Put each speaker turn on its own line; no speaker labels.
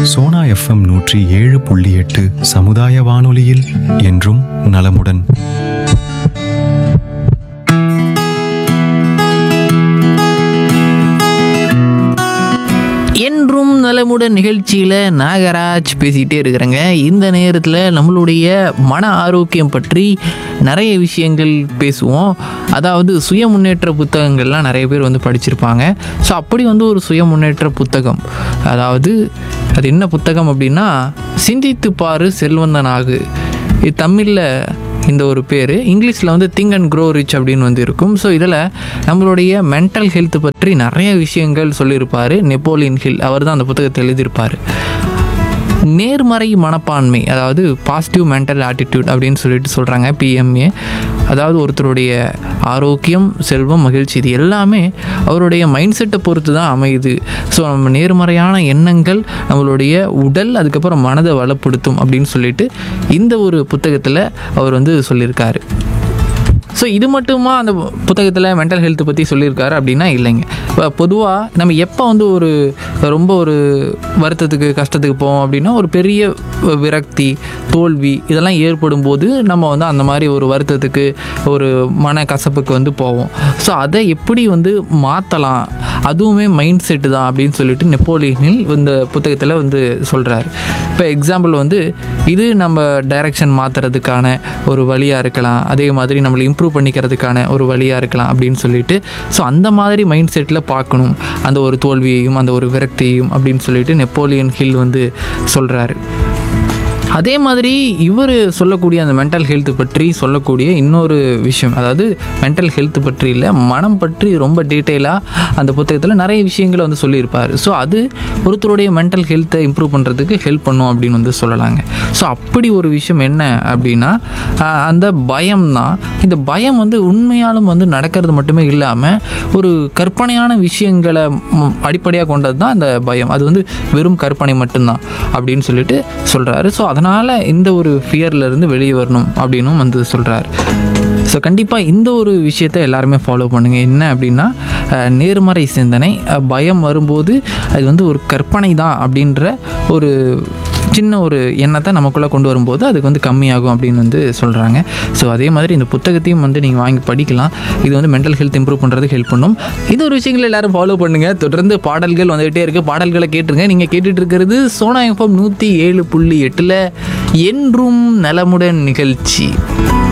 Sona FM நூற்றி ஏழு புள்ளி எட்டு சமுதாய வானொலியில் என்றும் நலமுடன்
என்றும் நலமுடன் நிகழ்ச்சியில் நாகராஜ் பேசிகிட்டே இருக்கிறேங்க இந்த நேரத்தில் நம்மளுடைய மன ஆரோக்கியம் பற்றி நிறைய விஷயங்கள் பேசுவோம் அதாவது சுய முன்னேற்ற புத்தகங்கள்லாம் நிறைய பேர் வந்து படிச்சிருப்பாங்க ஸோ அப்படி வந்து ஒரு சுய முன்னேற்ற புத்தகம் அதாவது அது என்ன புத்தகம் அப்படின்னா சிந்தித்து பாரு செல்வந்தனாகு இது தமிழில் இந்த ஒரு பேர் இங்கிலீஷில் வந்து திங்க் அண்ட் க்ரோ ரிச் அப்படின்னு வந்து இருக்கும் ஸோ இதில் நம்மளுடைய மென்டல் ஹெல்த் பற்றி நிறைய விஷயங்கள் சொல்லியிருப்பார் நெப்போலியன் ஹில் அவர் தான் அந்த புத்தகத்தை எழுதியிருப்பார் நேர்மறை மனப்பான்மை அதாவது பாசிட்டிவ் மென்டல் ஆட்டிடியூட் அப்படின்னு சொல்லிட்டு சொல்கிறாங்க பிஎம்ஏ அதாவது ஒருத்தருடைய ஆரோக்கியம் செல்வம் மகிழ்ச்சி இது எல்லாமே அவருடைய மைண்ட் செட்டை பொறுத்து தான் அமையுது ஸோ நம்ம நேர்மறையான எண்ணங்கள் நம்மளுடைய உடல் அதுக்கப்புறம் மனதை வளப்படுத்தும் அப்படின்னு சொல்லிட்டு இந்த ஒரு புத்தகத்தில் அவர் வந்து சொல்லியிருக்காரு ஸோ இது மட்டுமா அந்த புத்தகத்தில் மென்டல் ஹெல்த் பற்றி சொல்லியிருக்காரு அப்படின்னா இல்லைங்க இப்போ பொதுவாக நம்ம எப்போ வந்து ஒரு ரொம்ப ஒரு வருத்தத்துக்கு கஷ்டத்துக்கு போவோம் அப்படின்னா ஒரு பெரிய விரக்தி தோல்வி இதெல்லாம் ஏற்படும் போது நம்ம வந்து அந்த மாதிரி ஒரு வருத்தத்துக்கு ஒரு மன கசப்புக்கு வந்து போவோம் ஸோ அதை எப்படி வந்து மாற்றலாம் அதுவுமே மைண்ட் செட்டு தான் அப்படின்னு சொல்லிட்டு நெப்போலியனில் இந்த புத்தகத்தில் வந்து சொல்கிறாரு இப்போ எக்ஸாம்பிள் வந்து இது நம்ம டைரக்ஷன் மாற்றுறதுக்கான ஒரு வழியாக இருக்கலாம் அதே மாதிரி நம்மளை இம்ப்ரூவ் பண்ணிக்கிறதுக்கான ஒரு வழியாக இருக்கலாம் அப்படின்னு சொல்லிட்டு ஸோ அந்த மாதிரி மைண்ட் செட்டில் பார்க்கணும் அந்த ஒரு தோல்வியையும் அந்த ஒரு விரக்தியையும் அப்படின்னு சொல்லிட்டு நெப்போலியன் ஹில் வந்து சொல்கிறாரு அதே மாதிரி இவர் சொல்லக்கூடிய அந்த மென்டல் ஹெல்த் பற்றி சொல்லக்கூடிய இன்னொரு விஷயம் அதாவது மென்டல் ஹெல்த் பற்றி இல்லை மனம் பற்றி ரொம்ப டீட்டெயிலாக அந்த புத்தகத்தில் நிறைய விஷயங்களை வந்து சொல்லியிருப்பார் ஸோ அது ஒருத்தருடைய மென்டல் ஹெல்த்தை இம்ப்ரூவ் பண்ணுறதுக்கு ஹெல்ப் பண்ணும் அப்படின்னு வந்து சொல்லலாங்க ஸோ அப்படி ஒரு விஷயம் என்ன அப்படின்னா ஆஹ், அந்த பயம் தான் இந்த பயம் வந்து உண்மையாலும் வந்து நடக்கிறது மட்டுமே இல்லாமல் ஒரு கற்பனையான விஷயங்களை அடிப்படையாக கொண்டது தான் அந்த பயம் அது வந்து வெறும் கற்பனை மட்டும்தான் அப்படின்னு சொல்லிட்டு சொல்கிறாரு ஸோ அதனால் இந்த ஒரு ஃபியர்ல இருந்து வெளியே வரணும் அப்படின்னும் வந்து சொல்கிறாரு ஸோ கண்டிப்பாக இந்த ஒரு விஷயத்தை எல்லாருமே ஃபாலோ பண்ணுங்கள் என்ன அப்படின்னா அஹ், நேர்மறை சிந்தனை அஹ், பயம் வரும்போது அது வந்து ஒரு கற்பனை தான் அப்படின்ற ஒரு சின்ன ஒரு எண்ணத்தை நமக்குள்ளே கொண்டு வரும்போது அதுக்கு வந்து கம்மியாகும் அப்படின்னு வந்து சொல்கிறாங்க ஸோ அதே மாதிரி இந்த புத்தகத்தையும் வந்து நீங்கள் வாங்கி படிக்கலாம் இது வந்து மென்டல் ஹெல்த் இம்ப்ரூவ் பண்ணுறதுக்கு ஹெல்ப் பண்ணும் இது ஒரு விஷயங்களை எல்லாரும் ஃபாலோ பண்ணுங்கள் தொடர்ந்து பாடல்கள் வந்துகிட்டே இருக்குது பாடல்களை கேட்டுருங்க நீங்கள் கேட்டுட்டு இருக்கிறது சோனா எஃப்எம் நூற்றி ஏழு புள்ளி எட்டில் என்றும் நலமுடன் நிகழ்ச்சி